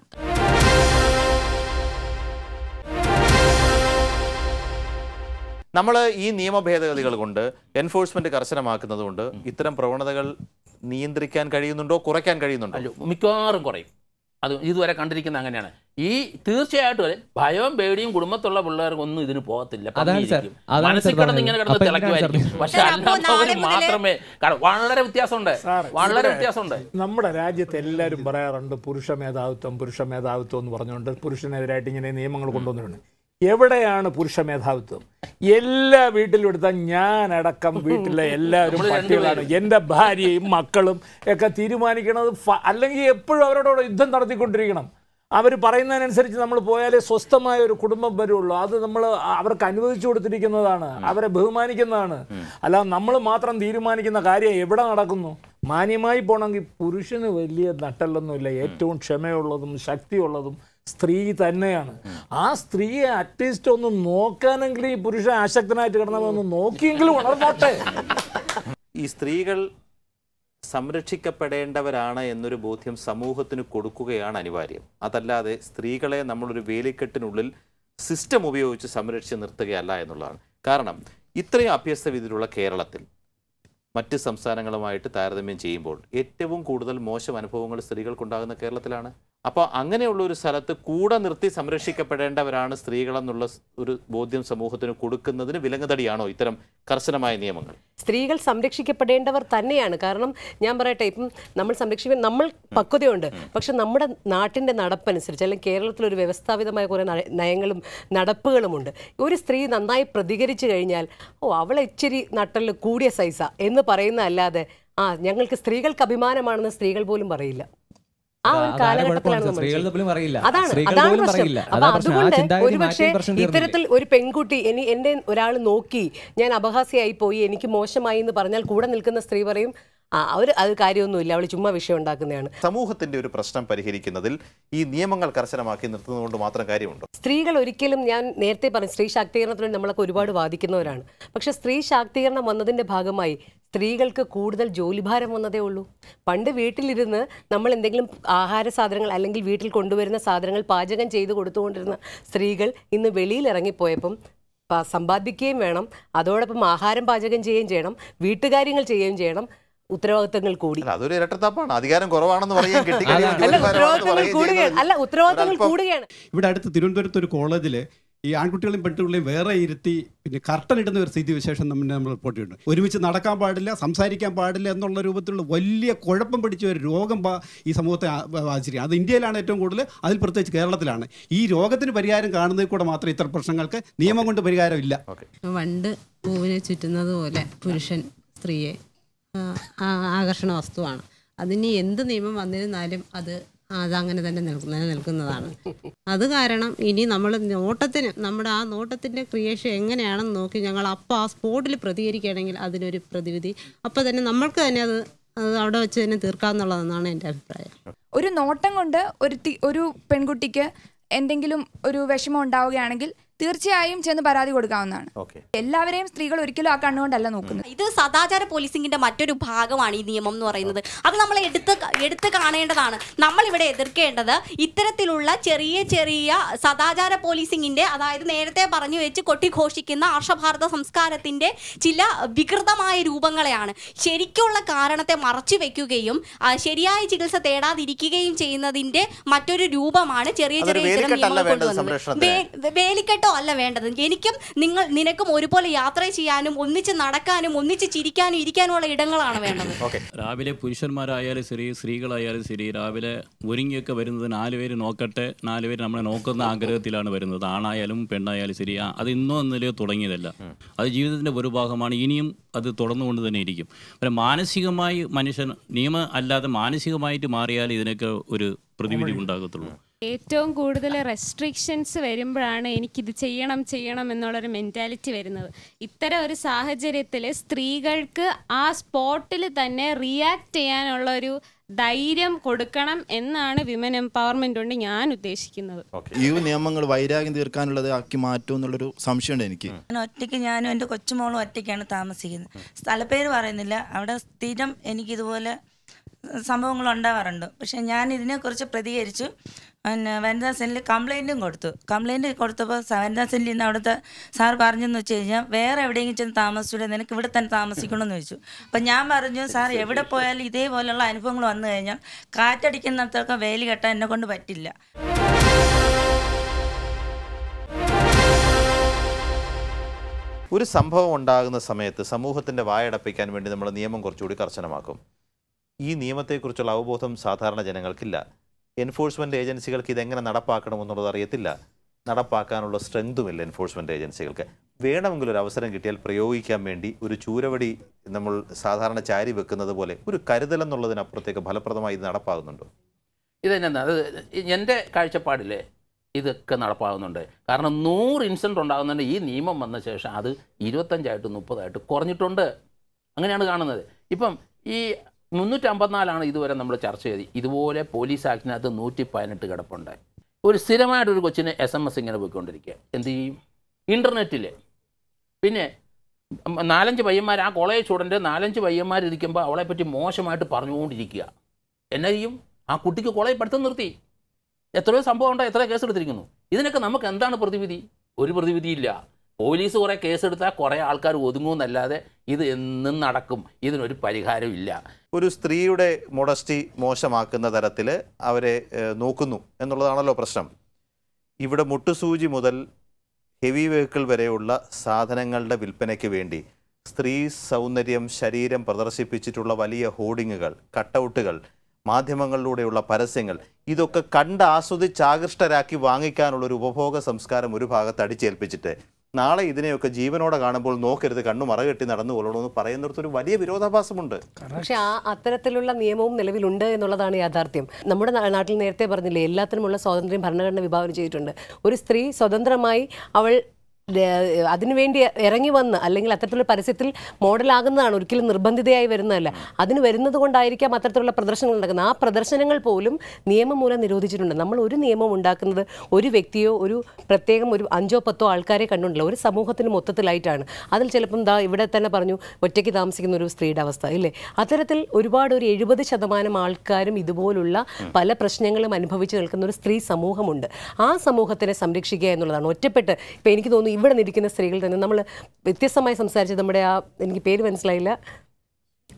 നമ്മൾ ഈ നിയമ ഭേദഗതികൾ കൊണ്ട് എൻഫോഴ്സ്മെന്റ് കർശനമാക്കുന്നത് കൊണ്ട് ഇത്തരം പ്രവണതകൾ നിയന്ത്രിക്കാൻ കഴിയുന്നുണ്ടോ കുറയ്ക്കാൻ കഴിയുന്നുണ്ടോ മിക്കവാറും കുറയും അത് ഇതുവരെ കണ്ടിരിക്കുന്ന അങ്ങനെയാണ് ഈ തീർച്ചയായിട്ടും അതെ, ഭയവും പേടിയും കുടുംബത്തുള്ള പിള്ളേർക്കൊന്നും ഇതിന് പോകത്തില്ല അതാണ് സാർ, പതിയിരിക്കും. അതാണ് മനസ്സിൽ സാർ കിടന്ന് ഇങ്ങനെ പറഞ്ഞത്. കിടന്ന് അപ്പോൾ എന്തിനാണ് സാർ തിളക്കുമായിരിക്കും പക്ഷെ സാർ, അപ്പോൾ അല്ലാത്തവർ നാളെ മുതലേ- മാത്രമേ കാരണം വളരെ വ്യത്യാസമുണ്ട് വളരെ ഇവിടെ വ്യത്യാസമുണ്ട് നമ്മുടെ രാജ്യത്ത് എല്ലാവരും പറയാറുണ്ട് പുരുഷ മേധാവിത്വം പുരുഷ മേധാവിത്വം എന്ന് പറഞ്ഞുകൊണ്ട് പുരുഷനെതിരായിട്ട് ഇങ്ങനെ നിയമങ്ങൾ കൊണ്ടുവന്നിട്ടുണ്ട് എവിടെയാണ് പുരുഷ മേധാവിത്വം എല്ലാ വീട്ടിലും എടുത്താൽ ഞാൻ അടക്കം വീട്ടിലെ എല്ലാവരും നമ്മള് പട്ടികളാണ് രണ്ടുപേരും. എൻ്റെ ഭാര്യയും മക്കളും ഒക്കെ തീരുമാനിക്കണത് ഫ- അല്ലെങ്കിൽ എപ്പോഴും അവരോട് യുദ്ധം നടത്തിക്കൊണ്ടിരിക്കണം അവർ പറയുന്നതിനനുസരിച്ച് നമ്മൾ പോയാലേ സ്വസ്ഥമായ ഒരു കുടുംബം വരുള്ളൂ അത് നമ്മൾ അവർക്ക് അനുവദിച്ചു കൊടുത്തിരിക്കുന്നതാണ് അവരെ ബഹുമാനിക്കുന്നതാണ് അല്ലാതെ നമ്മൾ മാത്രം തീരുമാനിക്കുന്ന കാര്യം എവിടെ നടക്കുന്നു മാന്യമായി പോകണമെങ്കിൽ പുരുഷന് വലിയ നട്ടല്ലൊന്നുമില്ല ഏറ്റവും ക്ഷമയുള്ളതും ശക്തിയുള്ളതും സ്ത്രീ തന്നെയാണ് ആ സ്ത്രീയെ അറ്റ്ലീസ്റ്റ് ഒന്ന് നോക്കാനെങ്കിലും ഈ പുരുഷൻ അശക്തനായിട്ട് കിടന്നവന്ന് നോക്കിയെങ്കിലും ഉണർന്നോട്ടെ ഈ സ്ത്രീകൾ സംരക്ഷിക്കപ്പെടേണ്ടവരാണ് എന്നൊരു ബോധ്യം സമൂഹത്തിന് കൊടുക്കുകയാണ് അനിവാര്യം അതല്ലാതെ സ്ത്രീകളെ നമ്മളൊരു വേലിക്കെട്ടിനുള്ളിൽ സിസ്റ്റം ഉപയോഗിച്ച് സംരക്ഷിച്ച് നിർത്തുകയല്ല എന്നുള്ളതാണ് കാരണം ഇത്രയും അഭ്യസ്തവിധിയിലുള്ള കേരളത്തിൽ മറ്റ് സംസ്ഥാനങ്ങളുമായിട്ട് താരതമ്യം ചെയ്യുമ്പോൾ ഏറ്റവും കൂടുതൽ മോശം അനുഭവങ്ങൾ സ്ത്രീകൾക്കുണ്ടാകുന്ന കേരളത്തിലാണ് അപ്പോൾ അങ്ങനെയുള്ള ഒരു സ്ഥലത്ത് കൂടെ നിർത്തി സംരക്ഷിക്കപ്പെടേണ്ടവരാണ് സ്ത്രീകളെന്നുള്ള സ് ഒരു ബോധ്യം സമൂഹത്തിന് കൊടുക്കുന്നതിന് വിലങ്ങുതടിയാണോ ഇത്തരം കർശനമായ നിയമങ്ങൾ സ്ത്രീകൾ സംരക്ഷിക്കപ്പെടേണ്ടവർ തന്നെയാണ് കാരണം ഞാൻ പറയട്ടെ ഇപ്പം നമ്മൾ സംരക്ഷിക്കാൻ നമ്മൾ പക്വതയുണ്ട് പക്ഷെ നമ്മുടെ നാട്ടിൻ്റെ നടപ്പനുസരിച്ച് അല്ലെങ്കിൽ കേരളത്തിലൊരു വ്യവസ്ഥാപിതമായ കുറേ നയ- നയങ്ങളും നടപ്പുകളുമുണ്ട് ഒരു സ്ത്രീ നന്നായി പ്രതികരിച്ചു കഴിഞ്ഞാൽ ഓ അവളെ ഇച്ചിരി നട്ടല് കൂടിയ സൈസ എന്ന് പറയുന്ന അല്ലാതെ ആ ഞങ്ങൾക്ക് സ്ത്രീകൾക്ക് അഭിമാനമാണെന്ന് സ്ത്രീകൾ പോലും പറയില്ല ആ ഒരു അതാണ് കാലഘട്ടത്തിലാണ് കുഴപ്പം. നമ്മൾ സ്ത്രീകൾ ജീവിക്കുന്നത്. പോലും പറയില്ല. അതാണ് സ്ത്രീകൾ അതാണ് പോലും പ്രശ്നം പറയില്ല. അപ്പൊ അതാ പ്രശ്നം. ആ അതുകൊണ്ട് ചിന്താഗതി ഒരുപക്ഷെ മാറ്റിയ പ്രശ്നം തീർന്നില്ലേ? ഇത്തരത്തിൽ ഒരു പെൺകുട്ടി ഇനി എന്റെ ഒരാൾ നോക്കി ഞാൻ അപഹാസ്യമായി പോയി എനിക്ക് മോശമായി എന്ന് പറഞ്ഞാൽ കൂടെ നിൽക്കുന്ന സ്ത്രീ പറയും ആ അവർ അത് കാര്യമൊന്നുമില്ല അവൾ ചുമ്മാ വിഷയം ഉണ്ടാക്കുന്നതാണ് സമൂഹത്തിന്റെ ഒരു പ്രശ്നം പരിഹരിക്കുന്നതിൽ ഈ നിയമങ്ങൾ കർശനമാക്കി നിർത്തുന്നതുകൊണ്ട് മാത്രം കാര്യമുണ്ടോ സ്ത്രീകൾ ഒരിക്കലും ഞാൻ നേരത്തെ പറഞ്ഞു സ്ത്രീ ശാക്തീകരണത്തിന് വേണ്ടി നമ്മളൊക്കെ ഒരുപാട് വാദിക്കുന്നവരാണ് പക്ഷെ സ്ത്രീ ശാക്തീകരണം വന്നതിന്റെ ഭാഗമായി സ്ത്രീകൾക്ക് കൂടുതൽ ജോലിഭാരം വന്നതേ ഉള്ളൂ പണ്ട് വീട്ടിലിരുന്ന് നമ്മൾ എന്തെങ്കിലും ആഹാര സാധനങ്ങൾ അല്ലെങ്കിൽ വീട്ടിൽ കൊണ്ടുവരുന്ന സാധനങ്ങൾ പാചകം ചെയ്ത് കൊടുത്തുകൊണ്ടിരുന്ന സ്ത്രീകൾ ഇന്ന് വെളിയിൽ ഇറങ്ങിപ്പോയപ്പം പ- സമ്പാദിക്കുകയും വേണം അതോടൊപ്പം ആഹാരം പാചകം ചെയ്യുകയും ചെയ്യണം വീട്ടുകാര്യങ്ങൾ ചെയ്യുകയും ചെയ്യണം ഉത്തരവാദിത്തങ്ങൾ കൂടി അല്ല, അതൊരു ഇരട്ടത്താപ്പാണ് അധികാരം കുറവാണെന്ന് പറയാൻ കിട്ടിക്കഴിഞ്ഞാൽ അല്ല ജോലിഭാരമാണെന്ന് ഉത്തരവാദിത്തങ്ങൾ പറയുകയും കൂടുകയാണ് ചെയ്യുന്നത് അല്ല ഉത്തരവാദിത്തങ്ങൾ ഒരല്പം- കൂടുകയാണ് ഇവിടെ അടുത്ത് തിരുവനന്തപുരത്ത് ഒരു കോളേജിൽ ഈ ആൺകുട്ടികളെയും പെൺകുട്ടികളെയും വേറെ ഇരുത്തി പിന്നെ കർട്ടൻ ഇടുന്ന ഒരു സ്ഥിതി വിശേഷം നമ്മൾ നമ്മൾ റിപ്പോർട്ട് ചെയ്യുന്നുണ്ട് ഒരുമിച്ച് നടക്കാൻ പാടില്ല സംസാരിക്കാൻ പാടില്ല എന്നുള്ള രൂപത്തിലുള്ള വലിയ കുഴപ്പം പിടിച്ച ഒരു രോഗം ബാ- ഈ സമൂഹത്തെ ആ- ബാധിച്ചിരിക്കുക അത് ഇന്ത്യയിലാണ് ഏറ്റവും കൂടുതൽ അതിൽ പ്രത്യേകിച്ച് കേരളത്തിലാണ് ഈ രോഗത്തിന് പരിഹാരം കാണുന്നതിൽ കൂടെ മാത്രം ഇത്തരം പ്രശ്നങ്ങൾക്ക് നിയമം കൊണ്ട് പരിഹാരമില്ല വണ്ട് പൂവിനെ ചുറ്റുന്നത് പോലെ പുരുഷൻ സ്ത്രീയെ ആ, ആ- ആകർഷണ വസ്തുവാണ് അതിന് എന്ത് നിയമം വന്നിരുന്നാലും അത് അതങ്ങനെ തന്നെ നിൽക്കുന്ന നിലനിൽക്കുന്നതാണ് അത് കാരണം ഇനി നമ്മൾ നോട്ടത്തിന് നമ്മുടെ ആ നോട്ടത്തിൻ്റെ ക്രിയേഷൻ എങ്ങനെയാണെന്ന് നോക്കി ഞങ്ങൾ അപ്പോൾ ആ സ്പോട്ടിൽ പ്രതികരിക്കുകയാണെങ്കിൽ അതിനൊരു പ്രതിവിധി അപ്പോൾ തന്നെ നമ്മൾക്ക് തന്നെ അത് അത് അവിടെ വെച്ച് തന്നെ തീർക്കാമെന്നുള്ളതെന്നാണ് എൻ്റെ അഭിപ്രായം ഒരു നോട്ടം കൊണ്ട് ഒരു തി- ഒരു പെൺകുട്ടിക്ക് എന്തെങ്കിലും ഒരു വിഷമം ഉണ്ടാവുകയാണെങ്കിൽ തീർച്ചയായും ചെന്ന് പരാതി കൊടുക്കാവുന്നതാണ് എല്ലാവരെയും സ്ത്രീകൾ ഒരിക്കലും ആ കണ്ണുകൊണ്ടല്ല നോക്കുന്നത് ഇത് സദാചാര പോലീസിംഗിന്റെ മറ്റൊരു ഭാഗമാണ് ഈ നിയമം എന്ന് പറയുന്നത് അത് നമ്മൾ എടുത്ത് ക- എടുത്ത് കാണേണ്ടതാണ് നമ്മൾ ഇവിടെ എതിർക്കേണ്ടത് ഇത്തരത്തിലുള്ള ചെറിയ ചെറിയ സദാചാര പോലീസിംഗിന്റെ അതായത് നേരത്തെ പറഞ്ഞു വെച്ച് കൊട്ടിഘോഷിക്കുന്ന ആർഷഭാരത സംസ്കാരത്തിന്റെ ചില വികൃതമായ രൂപങ്ങളെയാണ് ശരിക്കുള്ള കാരണത്തെ മറച്ചു വെക്കുകയും ആ, ശരിയായ ചികിത്സ തേടാതിരിക്കുകയും ചെയ്യുന്നതിന്റെ മറ്റൊരു രൂപമാണ് ചെറിയ അതൊരു ചെറിയ ഇത്തരം വേലിക്കെട്ടല്ല നിയമങ്ങൾ വേണ്ടത് കൊണ്ടുവന്നത് സംരക്ഷണത്തിന്. വേ- വേ- വേലിക്കെട്ടോ അല്ല വേണ്ടത് എനിക്കും നിങ്ങൾ നിനക്കും ഒരുപോലെ യാത്ര ചെയ്യാനും ഒന്നിച്ച് നടക്കാനും ഒന്നിച്ച് ചിരിക്കാനും ഇരിക്കാനുമുള്ള ഇടങ്ങളാണ് വേണ്ടത് രാവിലെ പുരുഷന്മാരായാലും ശരി സ്ത്രീകളായാലും ശരി രാവിലെ ഒരുങ്ങിയൊക്കെ വരുന്നത് നാല് പേര് നോക്കട്ടെ നാല് പേര് നമ്മളെ നോക്കുന്ന ആഗ്രഹത്തിലാണ് വരുന്നത് ആണായാലും പെണ്ണായാലും ശരി ആ, അത് ഇന്നോ ഇന്നലെയോ തുടങ്ങിയതല്ല അത് ജീവിതത്തിൻ്റെ ഒരു ഭാഗമാണ് ഇനിയും അത് തുടർന്നുകൊണ്ട് തന്നെ ഇരിക്കും പിന്നെ മാനസികമായി മനുഷ്യൻ നിയമം അല്ലാതെ മാനസികമായിട്ട് മാറിയാൽ ഇതിനൊക്കെ ഒരു പ്രതിവിധി ഉണ്ടാകത്തുള്ളൂ ഏറ്റവും കൂടുതൽ റെസ്ട്രിക്ഷൻസ് വരുമ്പോഴാണ് എനിക്കിത് ചെയ്യണം ചെയ്യണം എന്നുള്ളൊരു മെൻറ്റാലിറ്റി വരുന്നത് ഇത്തരം ഒരു സാഹചര്യത്തിൽ സ്ത്രീകൾക്ക് ആ സ്പോട്ടിൽ തന്നെ റിയാക്ട് ചെയ്യാനുള്ള ഒരു ധൈര്യം കൊടുക്കണം എന്നാണ് വിമൻ എംപവർമെന്റ് കൊണ്ട് ഞാൻ ഉദ്ദേശിക്കുന്നത് ഈ നിയമങ്ങൾ വൈരാഗ്യം തീർക്കാനുള്ളത് ആക്കി മാറ്റും എന്നുള്ളൊരു സംശയമുണ്ട് എനിക്ക് ഞാൻ ഒറ്റയ്ക്ക് ഞാനും എൻ്റെ കൊച്ചുമോളും ഒറ്റയ്ക്കാണ് താമസിക്കുന്നത് സ്ഥലപ്പേര് പറയുന്നില്ല അവിടെ സ്ഥിരം എനിക്കിതുപോലെ സംഭവങ്ങൾ ഉണ്ടാവാറുണ്ട് പക്ഷെ ഞാൻ ഇതിനെക്കുറിച്ച് പ്രതികരിച്ചു പിന്നെ വനിതാ സെല്ലിൽ കംപ്ലൈൻറ്റും കൊടുത്തു കംപ്ലൈൻറ്റ് കൊടുത്തപ്പോൾ സ- വനിതാ സെല്ലിൽ നിന്ന് അവിടുത്തെ സാർ പറഞ്ഞെന്ന് വെച്ച് കഴിഞ്ഞാൽ വേറെ എവിടെയെങ്കിലും ചെന്ന് താമസിച്ചൂടെ നിനക്ക് ഇവിടെ തന്നെ താമസിക്കണമെന്ന് ചോദിച്ചു അപ്പം ഞാൻ പറഞ്ഞു സാർ എവിടെ പോയാലും ഇതേപോലെയുള്ള അനുഭവങ്ങൾ വന്നു കഴിഞ്ഞാൽ കാറ്റടിക്കുന്നിടത്തൊക്കെ വേലി കെട്ടാൻ എന്നെ കൊണ്ട് പറ്റില്ല ഒരു സംഭവം ഉണ്ടാകുന്ന സമയത്ത് സമൂഹത്തിൻ്റെ വായടപ്പിക്കാൻ വേണ്ടി നമ്മൾ നിയമം കുറച്ചുകൂടി കർശനമാക്കും ഈ നിയമത്തെക്കുറിച്ചുള്ള അവബോധം സാധാരണ ജനങ്ങൾക്കില്ല എൻഫോഴ്സ്മെൻറ്റ് ഏജൻസികൾക്ക് ഇതെങ്ങനെ നടപ്പാക്കണമെന്നുള്ളത് അറിയത്തില്ല നടപ്പാക്കാനുള്ള സ്ട്രെങ്തുമില്ല എൻഫോഴ്സ്മെൻറ്റ് ഏജൻസികൾക്ക് വേണമെങ്കിൽ ഒരു അവസരം കിട്ടിയാൽ പ്രയോഗിക്കാൻ വേണ്ടി ഒരു ചൂരവടി നമ്മൾ സാധാരണ ചാരി വെക്കുന്നത് പോലെ ഒരു കരുതൽ എന്നുള്ളതിനപ്പുറത്തേക്ക് ഫലപ്രദമായി ഇത് നടപ്പാകുന്നുണ്ടോ ഇതെന്നാ അത് എൻ്റെ കാഴ്ചപ്പാടിൽ ഇതൊക്കെ നടപ്പാകുന്നുണ്ട് കാരണം നൂറ് ഇൻസിഡൻറ്റ് ഉണ്ടാകുന്നുണ്ട് ഈ നിയമം വന്ന ശേഷം അത് ഇരുപത്തഞ്ചായിട്ട് മുപ്പതായിട്ട് കുറഞ്ഞിട്ടുണ്ട് അങ്ങനെയാണ് കാണുന്നത് ഇപ്പം ഈ മുന്നൂറ്റി അമ്പത്തിനാലാണ് ഇതുവരെ നമ്മൾ ചർച്ച ചെയ്ത് ഇതുപോലെ പോലീസ് ആക്ടിനകത്ത് നൂറ്റി പതിനെട്ട് കിടപ്പുണ്ട് ഒരു സ്ഥിരമായിട്ടൊരു കൊച്ചിന് എസ് എം എസ് ഇങ്ങനെ പോയിക്കൊണ്ടിരിക്കുക എന്ത് ചെയ്യും ഇൻ്റർനെറ്റിൽ പിന്നെ ഉം, നാലഞ്ച് പയ്യന്മാർ ആ കോളേജ് സ്റ്റുഡൻറ്റ് നാലഞ്ച് പയ്യന്മാർ ഇരിക്കുമ്പോൾ അവളെ പറ്റി മോശമായിട്ട് പറഞ്ഞുകൊണ്ടിരിക്കുക എന്നാ ചെയ്യും ആ കുട്ടിക്ക് കോളേജ് പഠിത്തം നിർത്തി എത്രയോ സംഭവം ഉണ്ടോ എത്ര കേസ് എടുത്തിരിക്കുന്നു ഇതിനൊക്കെ നമുക്ക് എന്താണ് പ്രതിവിധി ഒരു പ്രതിവിധിയില്ല പോലീസ് കുറേ കേസെടുത്താൽ കുറേ ആൾക്കാർ ഒതുങ്ങുമെന്നല്ലാതെ ഇത് എന്നും നടക്കും ഇതിനൊരു പരിഹാരമില്ല ഒരു സ്ത്രീയുടെ മൊഡസ്റ്റി മോശമാക്കുന്ന തരത്തിൽ അവരെ ഏഹ്, നോക്കുന്നു എന്നുള്ളതാണല്ലോ പ്രശ്നം ഇവിടെ മുട്ടുസൂചി മുതൽ ഹെവി വെഹിക്കിൾ വരെയുള്ള സാധനങ്ങളുടെ വിൽപ്പനയ്ക്ക് വേണ്ടി സ്ത്രീ സൗന്ദര്യം ശരീരം പ്രദർശിപ്പിച്ചിട്ടുള്ള വലിയ ഹോർഡിങ്ങുകൾ കട്ടൗട്ടുകൾ മാധ്യമങ്ങളിലൂടെയുള്ള പരസ്യങ്ങൾ ഇതൊക്കെ കണ്ട് ആസ്വദിച്ച് ആകൃഷ്ടരാക്കി വാങ്ങിക്കാനുള്ള ഒരു ഉപഭോഗ സംസ്കാരം ഒരു ഭാഗത്ത് അടിച്ചേൽപ്പിച്ചിട്ട് നാളെ ഇതിനെയൊക്കെ ജീവനോടെ കാണുമ്പോൾ നോക്കരുത് കണ്ണു മറകെട്ടി നടന്നു കൊള്ളണമെന്ന് പറയുന്നിടത്തൊരു വലിയ വിരോധാഭാസമുണ്ട് പക്ഷെ ആ അത്തരത്തിലുള്ള നിയമവും നിലവിലുണ്ട് എന്നുള്ളതാണ് യാഥാർത്ഥ്യം നമ്മുടെ നാ- നാട്ടിൽ നേരത്തെ പറഞ്ഞില്ലേ എല്ലാത്തിനുമുള്ള സ്വാതന്ത്ര്യം ഭരണഘടന വിഭാവനം ചെയ്തിട്ടുണ്ട് ഒരു സ്ത്രീ സ്വതന്ത്രമായി അവൾ ര- അതിനുവേണ്ടി ഇറങ്ങി വന്ന് അല്ലെങ്കിൽ അത്തരത്തിലുള്ള പരസ്യത്തിൽ മോഡലാകുന്നതാണ് ഒരിക്കലും നിർബന്ധിതയായി വരുന്നതല്ല അതിന് വരുന്നത് കൊണ്ടായിരിക്കാം അത്തരത്തിലുള്ള പ്രദർശനങ്ങൾ നടക്കുന്നത് ആ പ്രദർശനങ്ങൾ പോലും നിയമം മൂലം നിരോധിച്ചിട്ടുണ്ട് നമ്മൾ ഒരു നിയമം ഉണ്ടാക്കുന്നത് ഒരു വ്യക്തിയോ ഒരു പ്രത്യേകം ഒരു അഞ്ചോ പത്തോ ആൾക്കാരെ കണ്ടുകൊണ്ടല്ല ഒരു സമൂഹത്തിന് മൊത്തത്തിലായിട്ടാണ് അതിൽ ചിലപ്പം ദാ ഇവിടെ തന്നെ പറഞ്ഞു ഒറ്റയ്ക്ക് താമസിക്കുന്ന ഒരു സ്ത്രീയുടെ അവസ്ഥ ഇല്ലേ അത്തരത്തിൽ ഒരുപാട് ഒരു എഴുപത് ശതമാനം ആൾക്കാരും ഇതുപോലുള്ള പല പ്രശ്നങ്ങളും അനുഭവിച്ച് നിൽക്കുന്ന ഒരു സ്ത്രീ സമൂഹമുണ്ട് ആ സമൂഹത്തിനെ സംരക്ഷിക്കുക എന്നുള്ളതാണ് ഒറ്റപ്പെട്ട് ഇപ്പം എനിക്ക് തോന്നുന്നു ഇവിടെ നിൽക്കുന്ന സ്ത്രീകൾ തന്നെ നമ്മൾ വ്യത്യസ്തമായി സംസാരിച്ച് നമ്മുടെ ആ എനിക്ക് പേര് മനസ്സിലായില്ല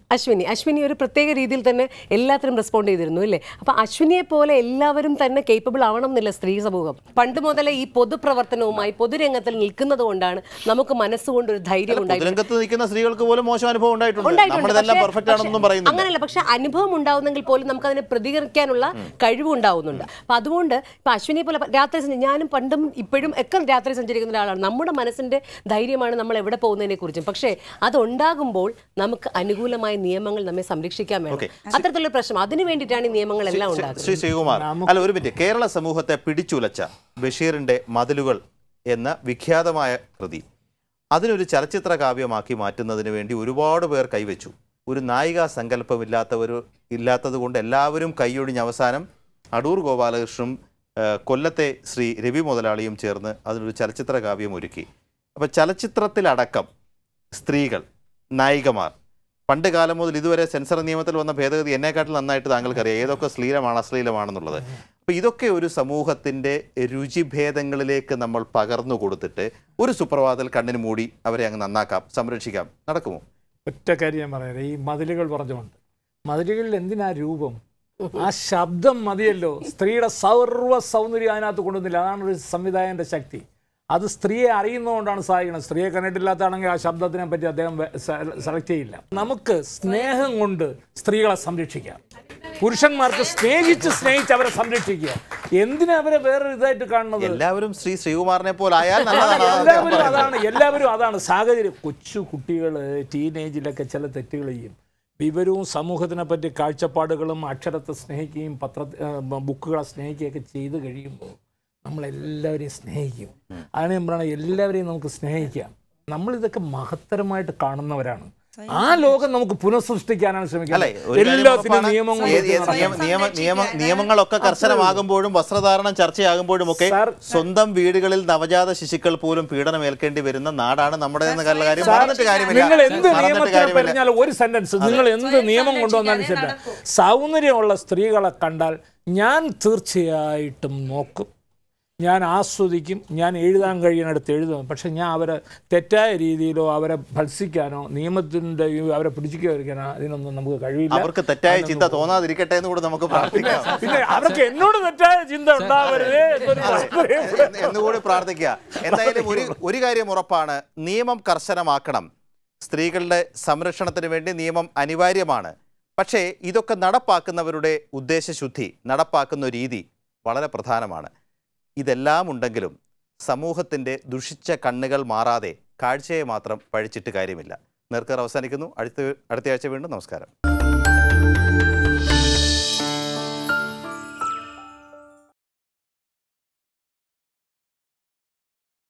അശ്വിനി അശ്വിനി ഒരു പ്രത്യേക രീതിയിൽ തന്നെ എല്ലാത്തിനും റെസ്പോണ്ട് ചെയ്തിരുന്നു അല്ലേ അപ്പൊ അശ്വിനിയെ പോലെ എല്ലാവരും തന്നെ കേപ്പബിൾ ആവണം എന്നില്ല സ്ത്രീ സമൂഹം പണ്ട് മുതലേ ഈ പൊതുപ്രവർത്തനവുമായി പൊതുരംഗത്തിൽ നിൽക്കുന്നത് കൊണ്ടാണ് നമുക്ക് മനസ്സുകൊണ്ട് ഒരു ധൈര്യം ഉണ്ടായിട്ടുള്ളത് പൊതുരംഗത്ത് നിൽക്കുന്ന സ്ത്രീകൾക്ക് പോലും മോശം അനുഭവം ഉണ്ടായിട്ടുണ്ട് ഉണ്ടായിട്ടുണ്ട്. നമ്മളിതെല്ലാം പക്ഷേ- പെർഫെക്റ്റ് ആണെന്നൊന്നും പറയുന്നില്ല അങ്ങനെയല്ല പക്ഷെ അനുഭവം ഉണ്ടാവുന്നെങ്കിൽ പോലും നമുക്ക് അതിനെ പ്രതികരിക്കാനുള്ള കഴിവ് ഉണ്ടാവുന്നുണ്ട് അപ്പൊ അതുകൊണ്ട് ഇപ്പൊ അശ്വിനെ പോലെ രാത്രി സഞ്ച- ഞാനും പണ്ടും ഇപ്പോഴും ഒക്കെ രാത്രി സഞ്ചരിക്കുന്ന ഒരാളാണ് നമ്മുടെ മനസ്സിന്റെ ധൈര്യമാണ് നമ്മൾ എവിടെ പോകുന്നതിനെ കുറിച്ചും പക്ഷേ അതുണ്ടാകുമ്പോൾ നമുക്ക് അനുകൂലമായ നിയമങ്ങൾ നമ്മെ സംരക്ഷിക്കാൻ വേണം അത്തരത്തിലുള്ള പ്രശ്നം അതിനു വേണ്ടിയിട്ടാണ് ഈ നിയമങ്ങളെല്ലാം ശ്രീ ഉണ്ടാക്കുന്നത് ശ്രീകുമാർ അല്ല ഒരു മിനിറ്റ് കേരള സമൂഹത്തെ പിടിച്ചുലച്ച ബഷീറിന്റെ മതിലുകൾ എന്ന വിഖ്യാതമായ കൃതി അതിനൊരു ചലച്ചിത്ര കാവ്യമാക്കി മാറ്റുന്നതിന് വേണ്ടി ഒരുപാട് പേർ കൈവച്ചു ഒരു നായികാ സങ്കല്പമില്ലാത്തവർ ഇല്ലാത്തത് കൊണ്ട് എല്ലാവരും കൈയൊഴിഞ്ഞ് അവസാനം അടൂർ ഗോപാലകൃഷ്ണനും ആ, കൊല്ലത്തെ ശ്രീ രവി മുതലാളിയും ചേർന്ന് അതിനൊരു ചലച്ചിത്ര കാവ്യം ഒരുക്കി അപ്പോൾ ചലച്ചിത്രത്തിലടക്കം സ്ത്രീകൾ നായികമാർ പണ്ട് കാലം മുതൽ ഇതുവരെ സെൻസർ നിയമത്തിൽ വന്ന ഭേദഗതി എന്നെക്കാട്ടിൽ നന്നായിട്ട് താങ്കൾക്കറിയാം ഏതൊക്കെ ശ്ലീലമാണ് അശ്ലീലമാണെന്നുള്ളത് അപ്പോൾ ഇതൊക്കെ ഒരു സമൂഹത്തിൻ്റെ രുചിഭേദങ്ങളിലേക്ക് നമ്മൾ പകർന്നു കൊടുത്തിട്ട് ഒരു സുപ്രഭാതത്തിൽ കണ്ണിന് മൂടി അവരെ അങ്ങ് നന്നാക്കാം സംരക്ഷിക്കാം നടക്കുമോ ഒറ്റ കാര്യം ഞാൻ പറയാം ഈ മതിലുകൾ പറഞ്ഞുകൊണ്ട് മതിലുകളിൽ എന്തിനാ രൂപം ആ ശബ്ദം മതിയല്ലോ സ്ത്രീയുടെ സർവ്വ സൗന്ദര്യം അതിനകത്ത് കൊണ്ടുവന്നില്ല അതാണ് ഒരു സംവിധായകന്റെ ശക്തി അത് സ്ത്രീയെ അറിയുന്നതുകൊണ്ടാണ് സാധിക്കുന്നത് സ്ത്രീയെ കണ്ടിട്ടില്ലാത്തതാണെങ്കിൽ ആ ശബ്ദത്തിനെ പറ്റി അദ്ദേഹം സെലക്ട് ചെയ്യില്ല നമുക്ക് സ്നേഹം കൊണ്ട് സ്ത്രീകളെ സംരക്ഷിക്കാം പുരുഷന്മാർക്ക് സ്നേഹിച്ച് സ്നേഹിച്ച് അവരെ സംരക്ഷിക്കുക എന്തിനാ അവരെ വേറെ ഇതായിട്ട് കാണുന്നത് എല്ലാവരും ശ്രീ ശ്രീകുമാറിനെ പോലെ ആയാൽ നല്ലതാണ് അതാണ് ഞാൻ എല്ലാവരും പറയുന്നത്. അതാണ് എല്ലാവരും അതാണ് സാഹചര്യം കൊച്ചു കുട്ടികൾ ടീനേജിലൊക്കെ ചില തെറ്റുകൾ ചെയ്യും വിവരവും സമൂഹത്തിനെ പറ്റി കാഴ്ചപ്പാടുകളും അക്ഷരത്തെ സ്നേഹിക്കുകയും പത്ര ഏഹ് ബുക്കുകളെ സ്നേഹിക്കുകയൊക്കെ ചെയ്ത് കഴിയുമ്പോൾ നമ്മളെല്ലാവരെയും സ്നേഹിക്കും അതാണ് ഞാൻ പറയുന്നത് എല്ലാവരെയും നമുക്ക് സ്നേഹിക്കാം നമ്മളിതൊക്കെ മഹത്തരമായിട്ട് കാണുന്നവരാണ് ആ ലോകം നമുക്ക് പുനഃസൃഷ്ടിക്കാനാണ് അല്ലെ ശ്രമിക്കുന്നത് ഒരു കാര്യം എല്ലാത്തിനും ഉറപ്പാണ്. നിയമങ്ങൾ ഏത് ഏത് നിയമ- നിയമ- നിയമ- നിയമങ്ങളൊക്കെ കർശനമാകുമ്പോഴും വസ്ത്രധാരണം ചർച്ചയാകുമ്പോഴും ഒക്കെ സ്വന്തം വീടുകളിൽ നവജാത ശിശുക്കൾ പോലും പീഡനം ഏൽക്കേണ്ടി വരുന്ന നാടാണ് നമ്മുടെ എന്ന കാര്യം സാർ, പറഞ്ഞിട്ട് കാര്യമില്ല നിങ്ങൾ എന്ത് പറഞ്ഞിട്ട് നിയമത്തിനെ കാര്യമില്ല പറഞ്ഞാൽ ഒരു സെന്റൻസ് നിങ്ങൾ എന്ത് നിയമം കൊണ്ടുവന്നാലും ശരി സൗന്ദര്യമുള്ള സ്ത്രീകളെ കണ്ടാൽ ഞാൻ തീർച്ചയായിട്ടും നോക്കും ഞാൻ ആസ്വദിക്കും ഞാൻ എഴുതാൻ കഴിയുന്നിടത്ത് എഴുതും പക്ഷെ ഞാൻ അവരെ തെറ്റായ രീതിയിലോ അവരെ ഭത്സിക്കാനോ നിയമത്തിൻ്റെ അവരെ പിടിച്ചിരിക്കാനോ അതിനൊന്നും നമുക്ക് കഴിയില്ല അവർക്ക് തെറ്റായ ചിന്ത തോന്നാതിരിക്കട്ടെ എന്ന് കൂടെ നമുക്ക് പ്രാർത്ഥിക്കാം പിന്നെ അവർക്ക് എന്നോട് തെറ്റായ ചിന്ത ഉണ്ടാവരുതേ എന്നൊരു പ്രാർത്ഥനയും കൂടെ. എന്ന് എന്നുകൂടി പ്രാർത്ഥിക്കുക എന്തായാലും ഒരു ഒരു കാര്യം ഉറപ്പാണ് നിയമം കർശനമാക്കണം സ്ത്രീകളുടെ സംരക്ഷണത്തിന് വേണ്ടി നിയമം അനിവാര്യമാണ് പക്ഷേ ഇതൊക്കെ നടപ്പാക്കുന്നവരുടെ ഉദ്ദേശശുദ്ധി നടപ്പാക്കുന്ന രീതി വളരെ പ്രധാനമാണ് ഇതെല്ലാം ഉണ്ടെങ്കിലും സമൂഹത്തിൻ്റെ ദുഷിച്ച കണ്ണുകൾ മാറാതെ കാഴ്ചയെ മാത്രം പഴിച്ചിട്ട് കാര്യമില്ല നേർക്കർ അവസാനിക്കുന്നു അടുത്ത അടുത്തയാഴ്ച വീണ്ടും നമസ്കാരം